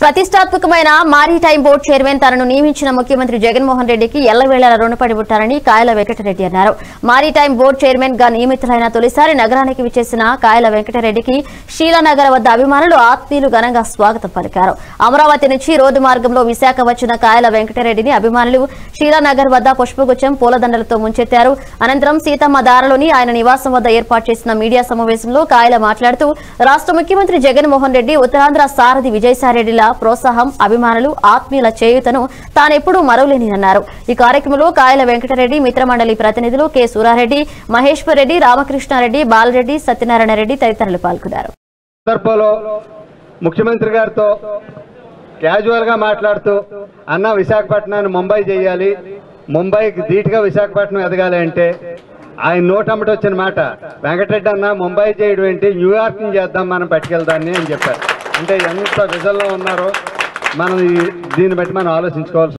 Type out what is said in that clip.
ప్రతిష్టాత్మకమైన maritime board chairman తనను నియమించిన ముఖ్యమంత్రి జగన్మోహన్ రెడ్డికి ఎల్లవేళలా రుణపడి ఉంటారని కాయల వెంకటరెడ్డి అన్నారు మారిటైమ్ బోర్డు చైర్మన్ గా నియమితులైన తొలిసారి నగరానికి విచ్చేసిన కాయల వెంకటరెడ్డికి శీలానగర్ వద్ద అభిమానులు ఆత్మీయులు ఘనంగా స్వాగతం పలికారు అమరావతి నుంచి రోడ్డు మార్గంలో విశాఖ వచ్చిన కాయల వెంకటరెడ్డిని అభిమానులు శీలానగర్ వద్ద పుష్పగుచ్చం పూలదండలతో ముంచెత్తారు అనంతరం సీతమ్మ దారలోని ఆయన నివాసం వద్ద ఏర్పాటు చేసిన మీడియా సమావేశంలో కాయల మాట్లాడుతూ రాష్ట్ర ముఖ్యమంత్రి జగన్మోహన్ రెడ్డి ఉత్తరాంధ్ర సారథి విజయసాయిరెడ్డిల ప్రోత్సాహం అభిమానులు ఆత్మీయుల చేయూతను తానెప్పుడూ మరవలేనిదన్నారు ఈ కార్యక్రమంలో కాయల వెంకటరెడ్డి మిత్రమండలి ప్రతినిధులు కె సూరారెడ్డి మహేశ్వర్ రెడ్డి రామకృష్ణారెడ్డి బాలరెడ్డి సత్యనారాయణ రెడ్డి తదితరులు పాల్గొన్నారు సందర్భంలో ముఖ్యమంత్రి గారితో క్యాజువల్ గా మాట్లాడుతూ అన్న విశాఖపట్నాన్ని ముంబై చేయాలి ముంబైకి ధీటుగా విశాఖపట్నం ఎదగాలి అంటే ఆయన నోటమ్మటి వచ్చిన మాట వెంకటరెడ్డి అన్న ముంబై చేయడం ఏంటి న్యూయార్క్ చేద్దాం మనం పట్టుకెళ్దాన్ని అని చెప్పారు అంటే ఎంత విజన్లో ఉన్నారో మనం ఈ- దీన్ని బట్టి మనం ఆలోచించుకోవాల్సి